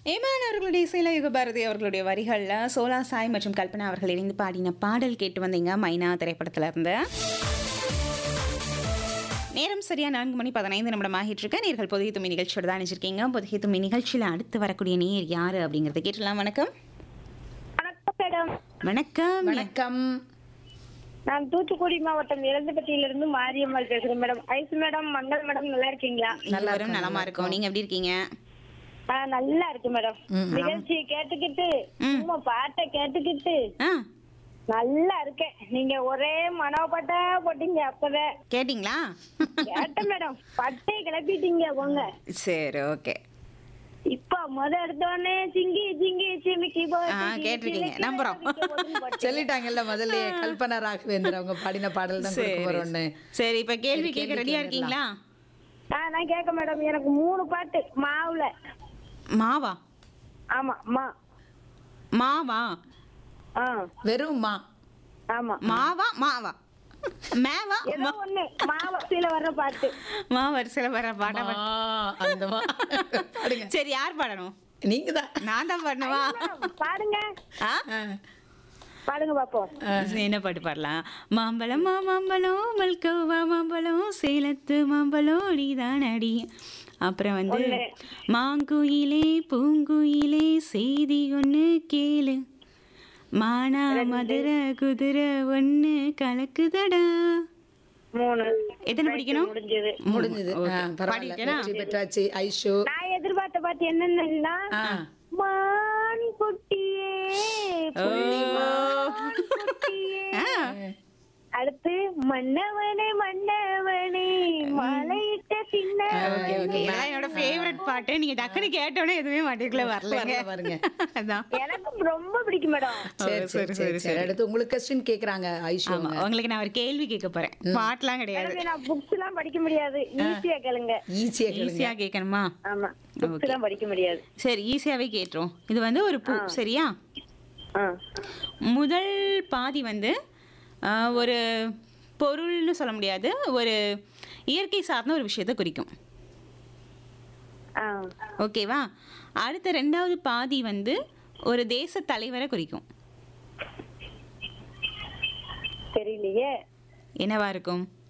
ஏமான் அவர்களுடைய இசையில யுகபாரதி அவர்களுடைய வரிகளில் சோலா சாய் மற்றும் கல்பனா அவர்கள் இணைந்து பாடின பாடல் கேட்டு வந்தீங்க மைனா திரைப்படத்துல இருந்து நேரம் சரியா நான்கு மணி பதினைந்து நிமிடம் ஆகிட்டு இருக்கு நேர்கள் பொதுகை தும்மி நிகழ்ச்சியோட தான் நினைச்சிருக்கீங்க பொதுகை தும்மி நிகழ்ச்சியில் அடுத்து வரக்கூடிய நேர் யாரு அப்படிங்கறத கேட்டலாம் வணக்கம் வணக்கம் மேடம் வணக்கம் வணக்கம் நான் தூத்துக்குடி மாவட்டம் இருந்து மாரியம்மாள் பேசுறேன் மேடம் ஐஸ் மேடம் மங்கள் மேடம் நல்லா இருக்கீங்களா எல்லாரும் நலமா இருக்கோம் நீங்க எப்படி இருக்கீங்க ஆ நல்லா இருக்கு மேடம் நிகழ்ச்சியை கேட்டுக்கிட்டு சும்மா பாட்டை கேட்டுக்கிட்டு ஆ நல்லா இருக்கேன் நீங்க ஒரே மனோபட்டா போட்டீங்க அப்பவே கேட்டிங்களா கேட்டேன் மேடம் பட்டை கிளப்பிட்டீங்க உங்க சரி ஓகே இப்ப முத எடுத்தோடனே சிங்கி சிங்கி சிமிக்கி ஆ, கேட்டிருக்கீங்க. நம்புறோம். சொல்லிட்டாங்கல்ல முதல்ல கல்பனா ராகவேந்தர் அவங்க பாடின பாடல் தான் கொடுக்க போறோம்னு சரி இப்ப கேள்வி சரி, கேட்க கேள்வி ரெடியா கேட்கலாம். இருக்கீங்களா ஆ நான் கேட்க மேடம் எனக்கு மூணு பாட்டு மாவுல மாவா ஆமா மா மாவா ஆ வெறும் மா ஆமா மாவா மாவா மேவா ஏதோ ஒண்ணு மாவத்தில வர்ற பாட்டு மா வரிசையில் வர பாட மா, அந்த மா பாடுங்க சரி யார் பாடணும் நீங்க தான் நான் தான் பாடணுமா பாடுங்க ஆ பாடுங்க பாப்போம் என்ன பாட்டு பாடலாம் மாம்பழம் மா மாம்பழம் மல்கோவா மாம்பழம் சேலத்து மாம்பழம் நீதான் அடி அப்புறம் வந்து மாங்குயிலே பூங்குயிலே செய்தி ஒன்று கேளு மானா மதுரை குதிரை ஒன்று கலக்குதடா மூணு எத்தனை படிக்கணும் முடிஞ்சது முடிஞ்சது ஓகே. ஆ, பரவாயில்ல பாடிட்டேனா? வெற்றி பெற்றாச்சு ஐஷோ நான் எதிர்பார்த்த பாட்டு என்னன்னா ஆ மான் குட்டியே புள்ளிமான் குட்டியே அடுத்து மன்னவனே மன்னவனே மலையிட்ட சின்ன ஓகே ஓகே இதெல்லாம் என்னோட ஃபேவரட் பாட்டு நீங்க டக்குனு கேட்டோன்னே எதுவுமே மாட்டிக்கல வரலங்க வரல, வருங்க. அதான் எனக்கு ரொம்ப பிடிக்கும் மேடம் சரி சரி சரி சரி அடுத்து உங்களுக்கு கொஸ்டின் கேக்குறாங்க ஐஷோ ஆமா உங்களுக்கு நான் ஒரு கேள்வி கேட்க போறேன் பாட்டுலாம் கிடையாது மேடம், நான் புக்ஸ் எல்லாம் படிக்க முடியாது ஈஸியா கேளுங்க ஈஸியா கேளுங்க ஈஸியா கேட்கணுமா ஆமா புக்ஸ் எல்லாம் படிக்க முடியாது சரி ஈஸியாவே கேட்டுரும் இது வந்து ஒரு பூ சரியா ஆ. முதல் பாதி வந்து ஆ, ஒரு பொருள்னு சொல்ல முடியாது ஒரு இயற்கை சார்ந்த ஒரு விஷயத்தை குறிக்கும் ஆ. ஓகேவா அடுத்த ரெண்டாவது பாதி வந்து ஒரு தேச தலைவரை குறிக்கும் தெரியலையே என்னவா இருக்கும்